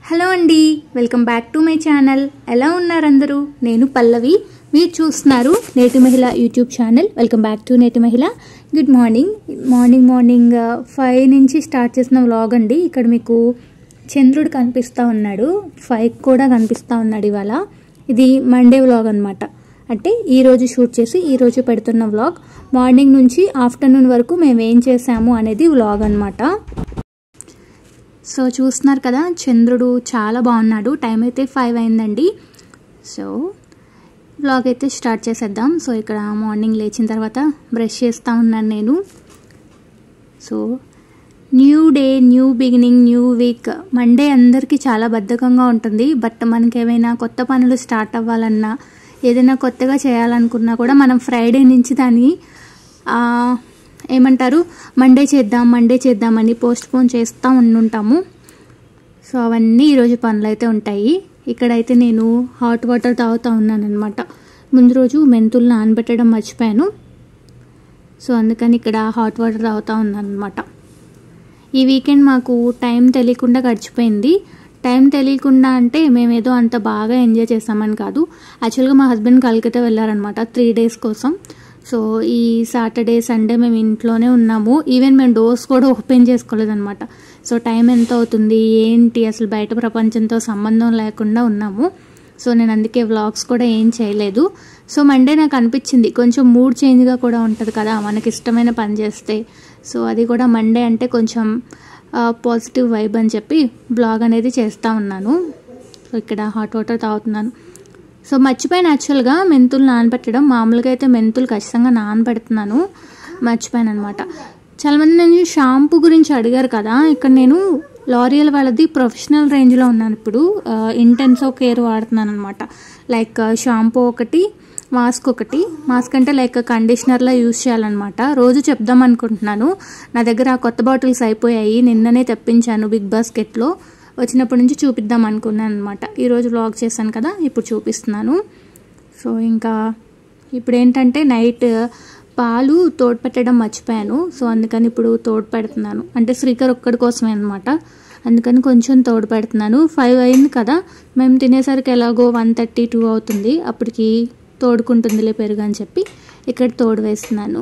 Hello అండి welcome back to my channel ఎలా ఉన్నారు అందరూ నేను పల్లవి మీరు చూస్తున్నారు Neti Mahila YouTube channel welcome back to Neti Mahila good morning morning morning five నుంచి స్టార్ట్ చేసిన వ్లాగ్ అండి ఇక్కడ మీకు చంద్రుడు కనిపిస్తూ ఉన్నాడు ఫైవ్ కూడా కనిపిస్తూ ఉన్నాడు ఇవాళ ఇది మండే వ్లాగ్ అనమాట అంటే ఈ రోజు షూట్ చేసి ఈ రోజు పెడుతున్న వ్లాగ్ మార్నింగ్ నుంచి ఆఫ్టర్నూన్ వరకు మేము ఏం చేసాము అనేది వ్లాగ్ అనమాట సో చూస్తున్నారు కదా చంద్రుడు చాలా బాగున్నాడు టైం అయితే ఫైవ్ అయిందండి సో వ్లాగ్ అయితే స్టార్ట్ చేసేద్దాం సో ఇక్కడ మార్నింగ్ లేచిన తర్వాత బ్రష్ చేస్తూ ఉన్నాను నేను so new day new beginning new week Monday అందరికీ చాలా బద్ధకంగా ఉంటుంది బట్ మనకి ఏమైనా కొత్త పనులు స్టార్ట్ అవ్వాలన్నా ఏదైనా కొత్తగా చేయాలనుకున్నా కూడా మనం ఫ్రైడే నుంచి దాన్ని ఆ, ఏమంటారు మండే చేద్దాం మండే చేద్దామని పోస్ట్ పోన్ చేస్తూ ఉండుంటాము సో అవన్నీ ఈరోజు పనులు అయితే ఉంటాయి ఇక్కడైతే నేను హాట్ వాటర్ తాగుతూ ఉన్నాను అనమాట ముందు రోజు మెంతులు నానబెట్టడం మర్చిపోయాను సో అందుకని ఇక్కడ హాట్ వాటర్ తాగుతూ ఉన్నాను అనమాట ఈ వీకెండ్ మాకు టైం తెలియకుండా గడిచిపోయింది టైం తెలియకుండా అంటే మేమేదో అంత బాగా ఎంజాయ్ చేసామని కాదు యాక్చువల్గా మా హస్బెండ్ కలకత్తా వెళ్ళారనమాట త్రీ డేస్ కోసం సో ఈ సాటర్డే సండే మేము ఇంట్లోనే ఉన్నాము ఈవెన్ మేము డోర్స్ కూడా ఓపెన్ చేసుకోలేదన్నమాట సో టైం ఎంత అవుతుంది ఏంటి అసలు బయట ప్రపంచంతో సంబంధం లేకుండా ఉన్నాము సో నేను అందుకే వ్లాగ్స్ కూడా ఏం చేయలేదు సో మండే నాకు అనిపించింది కొంచెం మూడ్ చేంజ్గా కూడా ఉంటుంది కదా మనకి ఇష్టమైన పని చేస్తే సో అది కూడా మండే అంటే కొంచెం పాజిటివ్ వైబ్ అని చెప్పి బ్లాగ్ అనేది చేస్తూ ఉన్నాను సో ఇక్కడ హాట్ వాటర్ తాగుతున్నాను సో మర్చిపోయాను యాక్చువల్గా మెంతులు నానబెట్టడం మామూలుగా అయితే మెంతులు ఖచ్చితంగా నానబెడుతున్నాను మర్చిపోయాను అనమాట చాలామంది నేను షాంపూ గురించి అడిగారు కదా ఇక్కడ నేను లారియల్ వాళ్ళది ప్రొఫెషనల్ రేంజ్లో ఉన్నాను ఇప్పుడు ఇంటెన్సో కేర్ వాడుతున్నాను అనమాట లైక్ షాంపూ ఒకటి మాస్క్ ఒకటి మాస్క్ అంటే లైక్ కండిషనర్లా యూజ్ చేయాలన్నమాట రోజు చెప్దాం అనుకుంటున్నాను నా దగ్గర ఆ కొత్త బాటిల్స్ అయిపోయాయి నిన్ననే తెప్పించాను బిగ్ బాస్కెట్లో వచ్చినప్పటి నుంచి చూపిద్దాం అనుకున్నాను అనమాట ఈరోజు వ్లాగ్ చేశాను కదా ఇప్పుడు చూపిస్తున్నాను సో ఇంకా ఇప్పుడు ఏంటంటే నైట్ పాలు తోడు పెట్టడం మర్చిపోయాను సో అందుకని ఇప్పుడు తోడు పెడుతున్నాను అంటే శ్రీకర్ ఒక్కడి కోసమే అనమాట అందుకని కొంచెం తోడు పెడుతున్నాను ఫైవ్ అయింది కదా మేము తినేసరికి ఎలాగో వన్ థర్టీ టూ అవుతుంది అప్పటికి తోడుకుంటుందిలే పెరుగు అని చెప్పి ఇక్కడ తోడు వేస్తున్నాను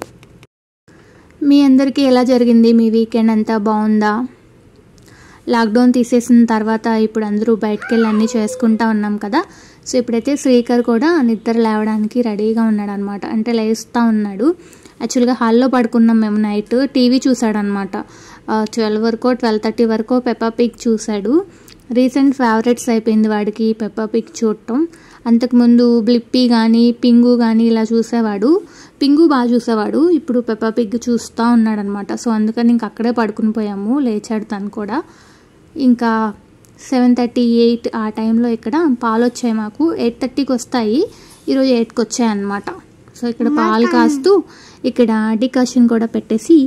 మీ అందరికీ ఎలా జరిగింది మీ వీకెండ్ అంతా బాగుందా లాక్డౌన్ తీసేసిన తర్వాత ఇప్పుడు అందరూ బయటకు వెళ్ళి అన్నీ చేసుకుంటా ఉన్నాం కదా సో ఇప్పుడైతే శ్రీకర్ కూడా నిద్ర లేవడానికి రెడీగా ఉన్నాడు అనమాట అంటే లేస్తూ ఉన్నాడు యాక్చువల్గా హాల్లో పడుకున్నాం మేము నైట్ టీవీ చూసాడు అనమాట ట్వెల్వ్ వరకు ట్వెల్వ్ థర్టీ వరకు పెప్పా పిక్ చూశాడు రీసెంట్ ఫేవరెట్స్ అయిపోయింది వాడికి పెప్పా పిక్ చూడటం అంతకుముందు బ్లిప్పీ కానీ పింగు కానీ ఇలా చూసేవాడు పింగు బాగా చూసేవాడు ఇప్పుడు పెప్పా పిగ్ చూస్తూ ఉన్నాడు అనమాట సో అందుకని ఇంక అక్కడే పడుకుని పోయాము లేచాడు తను కూడా ఇంకా సెవెన్ థర్టీ ఎయిట్ ఆ టైంలో ఇక్కడ పాలు వచ్చాయి మాకు ఎయిట్ థర్టీకి వస్తాయి ఈరోజు ఎయిట్కి వచ్చాయి అనమాట సో ఇక్కడ పాలు కాస్తూ ఇక్కడ డికాషన్ కూడా పెట్టేసి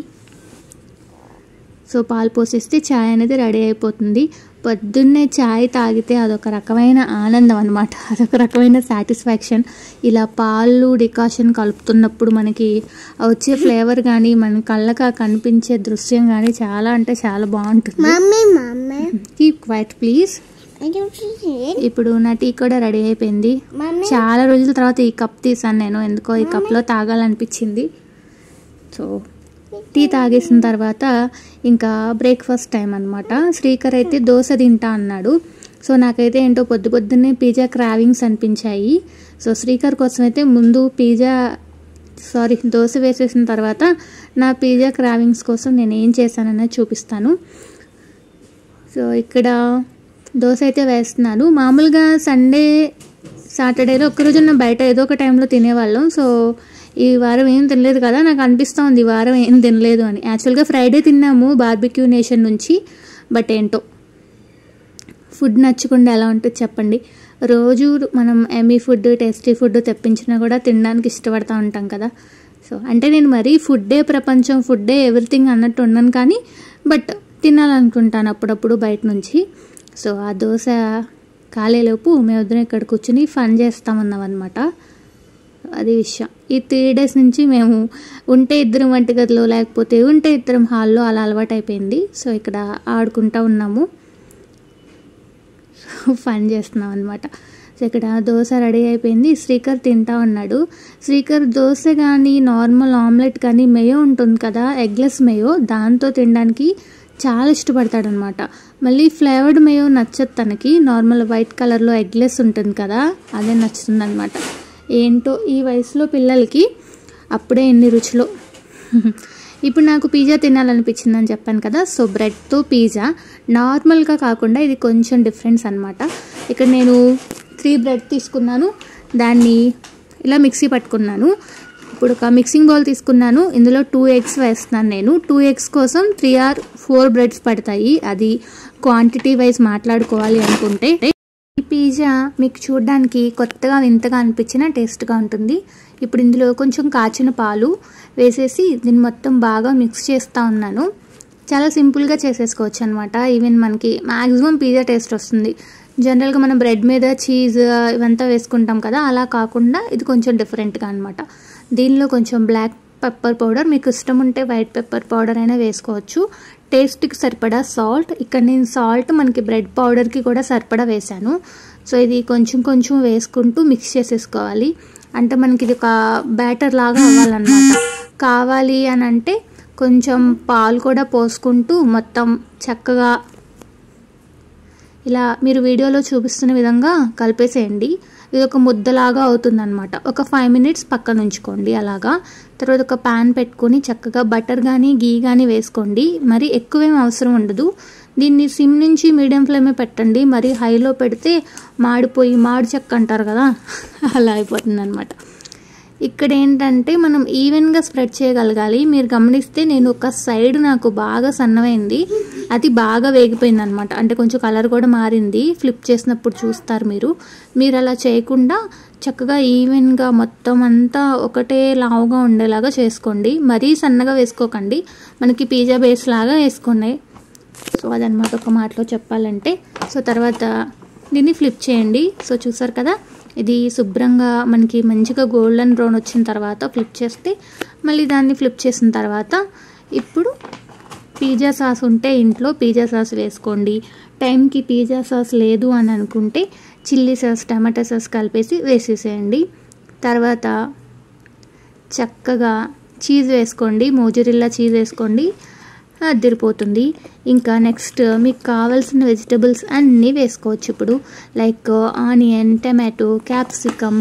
సో పాలు పోసేస్తే ఛాయ్ అనేది రెడీ అయిపోతుంది పొద్దున్నే ఛాయ్ తాగితే అదొక రకమైన ఆనందం అనమాట అదొక రకమైన సాటిస్ఫాక్షన్ ఇలా పాలు డికాషన్ కలుపుతున్నప్పుడు మనకి ఆ వచ్చే ఫ్లేవర్ కానీ మన కళ్ళకి కనిపించే దృశ్యం కానీ చాలా అంటే చాలా బాగుంటుంది mummy mummy keep quiet please I don't see it. ఇప్పుడు నా టీ కూడా రెడీ అయిపోయింది మమ్మీ చాలా రోజుల తర్వాత ఈ కప్ తీసాను నేను ఎందుకో ఈ కప్లో తాగాలనిపించింది సో టీ తాగేసిన తర్వాత ఇంకా బ్రేక్ఫాస్ట్ టైం అనమాట శ్రీకర్ అయితే దోశ తింటా అన్నాడు సో నాకైతే ఏంటో పొద్దు పొద్దున్నే పిజ్జా క్రావింగ్స్ అనిపించాయి సో శ్రీకర్ కోసం అయితే ముందు పిజ్జా సారీ దోశ వేసేసిన తర్వాత నా పిజ్జా క్రావింగ్స్ కోసం నేను ఏం చేశానన్నది చూపిస్తాను సో ఇక్కడ దోశ అయితే వేస్తున్నాను మామూలుగా సండే సాటర్డేలో ఒక్కరోజున బయట ఏదో ఒక టైంలో తినేవాళ్ళం సో ఈ వారం ఏం తినలేదు కదా నాకు అనిపిస్తోంది ఈ వారం ఏం తినలేదు అని యాక్చువల్గా ఫ్రైడే తిన్నాము బార్బిక్యూ నేషన్ నుంచి బట్ ఏంటో ఫుడ్ నచ్చకుండా ఎలా ఉంటుంది చెప్పండి రోజు మనం ఎమీ ఫుడ్ టేస్టీ ఫుడ్ తెప్పించినా కూడా తినడానికి ఇష్టపడతా ఉంటాం కదా సో అంటే నేను మరీ ఫుడ్డే ప్రపంచం ఫుడ్డే ఎవ్రీథింగ్ అన్నట్టు ఉన్నాను కానీ బట్ తినాలనుకుంటాను అప్పుడప్పుడు బయట నుంచి సో ఆ దోశ కాలేలోపు మేమిద్దరం ఇక్కడ కూర్చుని ఫన్ చేస్తామన్నాం అనమాట అది విషయం ఈ త్రీ డేస్ నుంచి మేము ఉంటే ఇద్దరం వంటగదిలో లేకపోతే ఉంటే ఇద్దరం హాల్లో అలా అలవాటు అయిపోయింది సో ఇక్కడ ఆడుకుంటా ఉన్నాము ఫన్ చేస్తున్నాం అనమాట సో ఇక్కడ దోశ రెడీ అయిపోయింది శ్రీకర్ తింటా ఉన్నాడు శ్రీకర్ దోశ కానీ నార్మల్ ఆమ్లెట్ కానీ మేయో ఉంటుంది కదా ఎగ్లెస్ మేయో దాంతో తినడానికి చాలా ఇష్టపడతాడనమాట మళ్ళీ ఫ్లేవర్డ్ మేయో నచ్చదు తనకి నార్మల్ వైట్ కలర్లో ఎగ్లెస్ ఉంటుంది కదా అదే నచ్చుతుంది అనమాట ఏంటో ఈ వయసులో పిల్లలకి అప్పుడే ఎన్ని రుచులు ఇప్పుడు నాకు పిజ్జా తినాలనిపించిందని చెప్పాను కదా సో బ్రెడ్తో పిజ్జా నార్మల్గా కాకుండా ఇది కొంచెం డిఫరెన్స్ అనమాట ఇక్కడ నేను త్రీ బ్రెడ్ తీసుకున్నాను దాన్ని ఇలా మిక్సీ పట్టుకున్నాను ఇప్పుడు ఒక మిక్సింగ్ బౌల్ తీసుకున్నాను ఇందులో టూ ఎగ్స్ వేస్తున్నాను నేను టూ ఎగ్స్ కోసం త్రీ ఆర్ ఫోర్ బ్రెడ్స్ పడతాయి అది క్వాంటిటీ వైజ్ మాట్లాడుకోవాలి అనుకుంటే ఈ పిజ్జా మీకు చూడడానికి కొత్తగా వింతగా అనిపించిన టేస్ట్గా ఉంటుంది ఇప్పుడు ఇందులో కొంచెం కాచిన పాలు వేసేసి దీన్ని మొత్తం బాగా మిక్స్ చేస్తూ ఉన్నాను చాలా సింపుల్గా చేసేసుకోవచ్చు అనమాట ఈవెన్ మనకి మ్యాక్సిమం పిజ్జా టేస్ట్ వస్తుంది జనరల్గా మనం బ్రెడ్ మీద చీజ్ ఇవంతా వేసుకుంటాం కదా అలా కాకుండా ఇది కొంచెం డిఫరెంట్గా అనమాట దీనిలో కొంచెం బ్లాక్ పెప్పర్ పౌడర్ మీకు ఇష్టం ఉంటే వైట్ పెప్పర్ పౌడర్ అయినా వేసుకోవచ్చు టేస్ట్కి సరిపడా సాల్ట్ ఇక్కడ నేను సాల్ట్ మనకి బ్రెడ్ పౌడర్కి కూడా సరిపడా వేశాను సో ఇది కొంచెం కొంచెం వేసుకుంటూ మిక్స్ చేసేసుకోవాలి అంటే మనకి ఇది ఒక బ్యాటర్ లాగా అవ్వాలన్నమాట కావాలి అని అంటే కొంచెం పాలు కూడా పోసుకుంటూ మొత్తం చక్కగా ఇలా మీరు వీడియోలో చూపిస్తున్న విధంగా కలిపేసేయండి ఇది ఒక ముద్దలాగా అవుతుందన్నమాట ఒక ఫైవ్ మినిట్స్ పక్కన ఉంచుకోండి అలాగా తర్వాత ఒక ప్యాన్ పెట్టుకొని చక్కగా బటర్ కానీ గీ కానీ వేసుకోండి మరి ఎక్కువేం అవసరం ఉండదు దీన్ని సిమ్ నుంచి మీడియం ఫ్లేమే పెట్టండి మరి హైలో పెడితే మాడిపోయి మాడి చెక్క అంటారు కదా అలా అయిపోతుంది అనమాట ఇక్కడ ఏంటంటే మనం ఈవెన్గా స్ప్రెడ్ చేయగలగాలి మీరు గమనిస్తే నేను ఒక సైడ్ నాకు బాగా సన్నమైంది అది బాగా వేగిపోయింది అనమాట అంటే కొంచెం కలర్ కూడా మారింది ఫ్లిప్ చేసినప్పుడు చూస్తారు మీరు మీరు అలా చేయకుండా చక్కగా ఈవెన్గా మొత్తం అంతా ఒకటే లావుగా ఉండేలాగా చేసుకోండి మరీ సన్నగా వేసుకోకండి మనకి పిజ్జా బేస్ లాగా వేసుకున్నాయి సో అదనమాట ఒక మాటలో చెప్పాలంటే సో తర్వాత దీన్ని ఫ్లిప్ చేయండి సో చూసారు కదా ఇది శుభ్రంగా మనకి మంచిగా గోల్డెన్ బ్రౌన్ వచ్చిన తర్వాత ఫ్లిప్ చేస్తే మళ్ళీ దాన్ని ఫ్లిప్ చేసిన తర్వాత ఇప్పుడు పిజ్జా సాస్ ఉంటే ఇంట్లో పిజ్జా సాస్ వేసుకోండి టైంకి పిజ్జా సాస్ లేదు అని అనుకుంటే చిల్లీ సాస్ టమాటా సాస్ కలిపేసి వేసేసేయండి తర్వాత చక్కగా చీజ్ వేసుకోండి మోజరిల్లా చీజ్ వేసుకోండి అదిరిపోతుంది ఇంకా నెక్స్ట్ మీకు కావాల్సిన వెజిటబుల్స్ అన్నీ వేసుకోవచ్చు ఇప్పుడు like onion tomato capsicum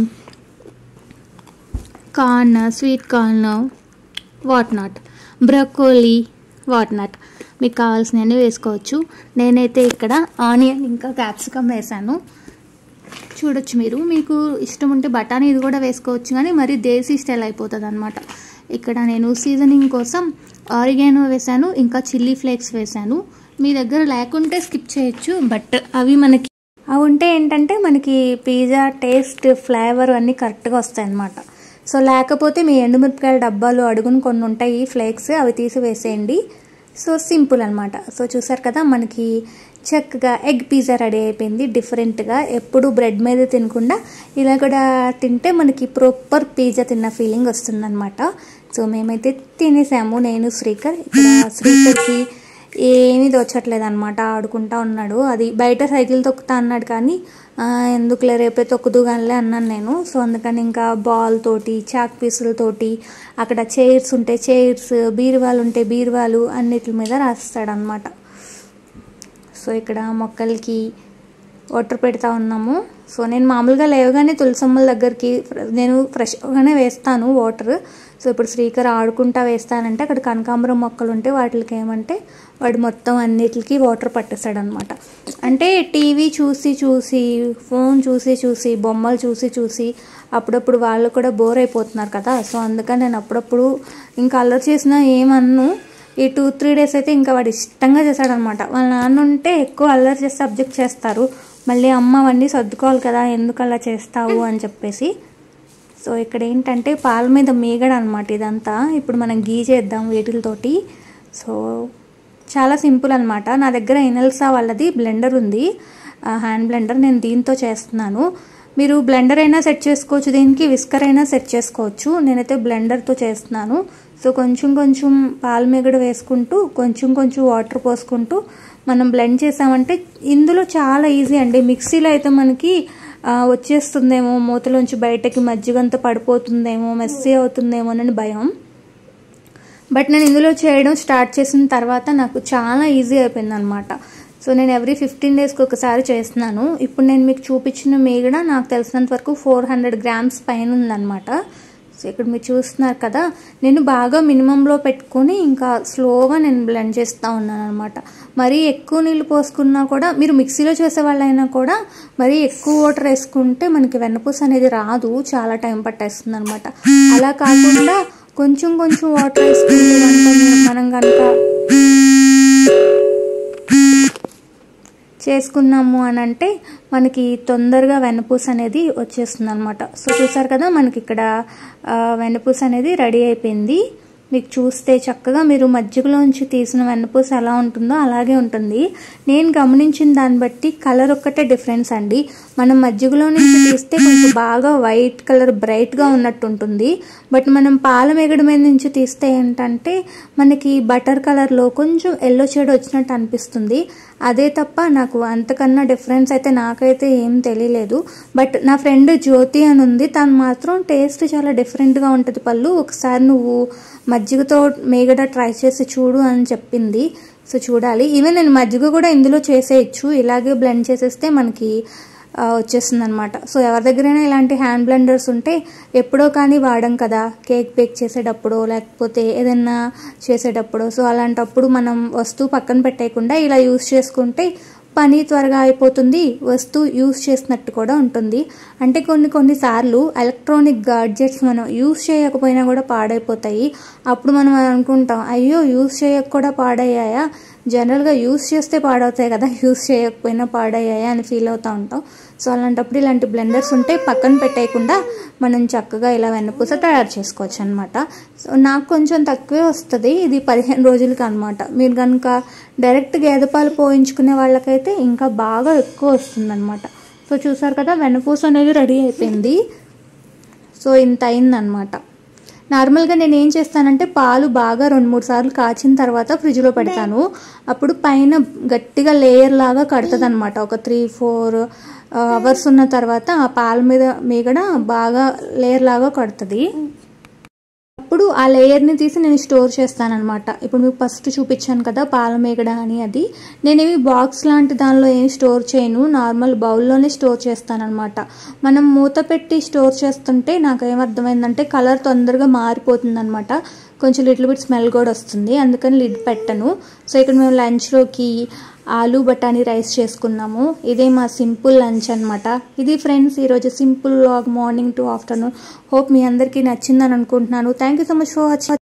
corn sweet corn what not broccoli what not మీకు కావాల్సినవన్నీ వేసుకోవచ్చు నేనైతే ఇక్కడ ఆనియన్ ఇంకా క్యాప్సికమ్ వేసాను చూడొచ్చు మీరు మీకు ఇష్టం ఉంటే బఠానీ ఇది కూడా వేసుకోవచ్చు కానీ మరి దేశీ స్టైల్ అయిపోతుంది అనమాట ఇక్కడ నేను సీజనింగ్ కోసం ఆరిగానో వేసాను ఇంకా చిల్లీ ఫ్లేక్స్ వేసాను మీ దగ్గర లేకుంటే స్కిప్ చేయొచ్చు బట్ అవి మనకి అవి ఉంటే ఏంటంటే మనకి పిజ్జా టేస్ట్ ఫ్లేవర్ అన్నీ కరెక్ట్గా వస్తాయి అన్నమాట సో లేకపోతే మీ ఎండుమిరపకాయల డబ్బాలు అడుగుని కొన్ని ఉంటాయి ఫ్లేక్స్ అవి తీసి వేసేయండి సో సింపుల్ అనమాట సో చూసారు కదా మనకి చక్కగా ఎగ్ పిజ్జా రెడీ అయిపోయింది డిఫరెంట్గా ఎప్పుడు బ్రెడ్ మీద తినకుండా ఇలా కూడా తింటే మనకి ప్రాపర్ పిజ్జా తిన్న ఫీలింగ్ వస్తుందన్నమాట సో మేమైతే తినేసాము నేను శ్రీకర్ ఇక్కడ శ్రీకర్కి ఏమీ దోచట్లేదు అనమాట ఆడుకుంటా ఉన్నాడు అది బయట సైకిల్ తొక్కుతా అన్నాడు కానీ ఎందుకులే రేపే తొక్కుదు కానిలే అన్నాను నేను సో అందుకని ఇంకా బాల్ తోటి చాక్ పీసులతోటి అక్కడ చైర్స్ ఉంటే చైర్స్ బీరువాలు ఉంటే బీరువాలు అన్నిటి మీద రాస్తాడనమాట సో ఇక్కడ మొక్కలకి వాటర్ పెడతా ఉన్నాము సో నేను మామూలుగా లేవగానే తులసమ్మల దగ్గరికి నేను ఫ్రెష్గానే వేస్తాను వాటర్ సో ఇప్పుడు శ్రీకర్ ఆడుకుంటా వేస్తానంటే అక్కడ కనకాంబరం మొక్కలు ఉంటే వాటికి ఏమంటే వాడు మొత్తం అన్నిటికి వాటర్ పట్టేస్తాడనమాట అంటే టీవీ చూసి చూసి ఫోన్ చూసి చూసి బొమ్మలు చూసి చూసి అప్పుడప్పుడు వాళ్ళు కూడా బోర్ అయిపోతున్నారు కదా సో అందుకని నేను అప్పుడప్పుడు ఇంకా అల్లరి చేసినా ఏమన్ను ఈ టూ త్రీ డేస్ అయితే ఇంకా వాడు ఇష్టంగా చేశాడనమాట వాళ్ళ నాన్న ఉంటే ఎక్కువ అల్లరి చేస్తే సబ్జెక్ట్ చేస్తారు మళ్ళీ అమ్మ అవన్నీ సర్దుకోవాలి కదా ఎందుకు అలా చేస్తావు అని చెప్పేసి సో ఇక్కడ ఏంటంటే పాల మీద మీగడ అనమాట ఇదంతా ఇప్పుడు మనం గీ చేద్దాం వీటితోటి సో చాలా సింపుల్ అనమాట నా దగ్గర ఇనల్సా వాళ్ళది బ్లెండర్ ఉంది హ్యాండ్ బ్లెండర్ నేను దీంతో చేస్తున్నాను మీరు బ్లెండర్ అయినా సెట్ చేసుకోవచ్చు దీనికి విస్కర్ అయినా సెట్ చేసుకోవచ్చు నేనైతే బ్లెండర్తో చేస్తున్నాను సో కొంచెం కొంచెం పాల మిగడ వేసుకుంటూ కొంచెం కొంచెం వాటర్ పోసుకుంటూ మనం బ్లెండ్ చేసామంటే ఇందులో చాలా ఈజీ అండి మిక్సీలో అయితే మనకి ఆ, వచ్చేస్తుందేమో మూతలోంచి బయటకి మజ్జిగంతా పడిపోతుందేమో మెస్సీ అవుతుందేమో అని భయం బట్ నేను ఇందులో చేయడం స్టార్ట్ చేసిన తర్వాత నాకు చాలా ఈజీ అయిపోయింది అనమాట సో నేను ఎవ్రీ ఫిఫ్టీన్ డేస్కి ఒకసారి చేస్తున్నాను ఇప్పుడు నేను మీకు చూపించిన మీగడ నాకు తెలిసినంత వరకు ఫోర్ హండ్రెడ్ గ్రామ్స్ పైన ఉందన్నమాట సో ఇక్కడ మీరు చూస్తున్నారు కదా నేను బాగా మినిమంలో పెట్టుకొని ఇంకా స్లోగా నేను బ్లెండ్ చేస్తూ ఉన్నాను అనమాట మరీ ఎక్కువ నీళ్ళు పోసుకున్నా కూడా మీరు మిక్సీలో చేసే వాళ్ళైనా కూడా మరీ ఎక్కువ వాటర్ వేసుకుంటే మనకి వెన్నపూస అనేది రాదు చాలా టైం పట్టేస్తుంది అనమాట అలా కాకుండా కొంచెం కొంచెం వాటర్ వేసుకుంటే కనుక మీరు- మనం కనుక చేసుకున్నాము అని అంటే మనకి తొందరగా వెన్నపూస అనేది వచ్చేస్తుంది అనమాట సో చూసారు కదా మనకి ఇక్కడ ఆ, వెన్నపూస అనేది రెడీ అయిపోయింది మీకు చూస్తే చక్కగా మీరు మజ్జిగలోంచి తీసిన వెన్నపూస ఎలా ఉంటుందో అలాగే ఉంటుంది నేను గమనించిన దాన్ని బట్టి కలర్ ఒక్కటే డిఫరెన్స్ అండి మనం మజ్జిగలో నుంచి తీస్తే కొంచెం బాగా వైట్ కలర్ బ్రైట్గా ఉన్నట్టు ఉంటుంది బట్ మనం పాల మేగడ మీద నుంచి తీస్తే ఏంటంటే మనకి బటర్ కలర్లో కొంచెం ఎల్లో షేడ్ వచ్చినట్టు అనిపిస్తుంది అదే తప్ప నాకు అంతకన్నా డిఫరెన్స్ అయితే నాకైతే ఏం తెలియలేదు బట్ నా ఫ్రెండ్ జ్యోతి అని ఉంది తను మాత్రం టేస్ట్ చాలా డిఫరెంట్గా ఉంటుంది పళ్ళు ఒకసారి నువ్వు మజ్జిగతో మేగడ ట్రై చేసి చూడు అని చెప్పింది సో చూడాలి ఈవెన్ నేను మజ్జిగ కూడా ఇందులో చేసేయచ్చు ఇలాగే బ్లెండ్ చేసేస్తే మనకి వచ్చేస్తుంది అనమాట సో ఎవరి దగ్గరైనా ఇలాంటి హ్యాండ్ బ్లెండర్స్ ఉంటే ఎప్పుడో కానీ వాడం కదా కేక్ బేక్ చేసేటప్పుడు లేకపోతే ఏదైనా చేసేటప్పుడు సో అలాంటప్పుడు మనం వస్తువు పక్కన పెట్టేయకుండా ఇలా యూస్ చేసుకుంటే పని త్వరగా అయిపోతుంది వస్తువు యూస్ చేసినట్టు కూడా ఉంటుంది అంటే కొన్ని కొన్నిసార్లు ఎలక్ట్రానిక్ గాడ్జెట్స్ మనం యూస్ చేయకపోయినా కూడా పాడైపోతాయి అప్పుడు మనం అనుకుంటాం అయ్యో యూస్ చేయక కూడా పాడయ్యాయా జనరల్గా యూస్ చేస్తే పాడవుతాయి కదా యూస్ చేయకపోయినా పాడయ్యాయా అని ఫీల్ అవుతూ ఉంటాం సో అలాంటప్పుడు ఇలాంటి బ్లెండర్స్ ఉంటే పక్కన పెట్టేయకుండా మనం చక్కగా ఇలా వెన్నపూస తయారు చేసుకోవచ్చు అనమాట సో నాకు కొంచెం తక్కువే వస్తుంది ఇది పదిహేను రోజులకి అనమాట మీరు కనుక డైరెక్ట్ గేదె పాలు పోయించుకునే వాళ్ళకైతే ఇంకా బాగా ఎక్కువ వస్తుంది అనమాట సో చూసారు కదా వెన్నపూస అనేది రెడీ అయిపోయింది సో ఇంత అయిందనమాట నార్మల్గా నేను ఏం చేస్తానంటే పాలు బాగా రెండు మూడు సార్లు కాచిన తర్వాత ఫ్రిడ్జ్లో పెడతాను అప్పుడు పైన గట్టిగా లేయర్ లాగా కడుతుంది అనమాట ఒక త్రీ ఫోర్ అవర్స్ ఉన్న తర్వాత ఆ పాల మీద మీగడ బాగా లేయర్ లాగా కడుతుంది అప్పుడు ఆ లేయర్ని తీసి నేను స్టోర్ చేస్తానన్నమాట ఇప్పుడు మీకు ఫస్ట్ చూపించాను కదా పాల మేగడ అని అది నేనేమి బాక్స్ లాంటి దానిలో ఏమి స్టోర్ చేయను నార్మల్ బౌల్లోనే స్టోర్ చేస్తానన్నమాట మనం మూత పెట్టి స్టోర్ చేస్తుంటే నాకు ఏమర్థమైందంటే కలర్ తొందరగా మారిపోతుంది అనమాట కొంచెం లిటిల్ బిట్ స్మెల్ కూడా వస్తుంది అందుకని లిడ్ పెట్టను సో ఇక్కడ మేము లంచ్లోకి ఆలు బఠానీ రైస్ చేసుకున్నాము ఇదే మా సింపుల్ లంచ్ అనమాట ఇది ఫ్రెండ్స్ ఈరోజు simple morning to afternoon hope మీ అందరికీ నచ్చిందని అనుకుంటున్నాను thank you so much for watching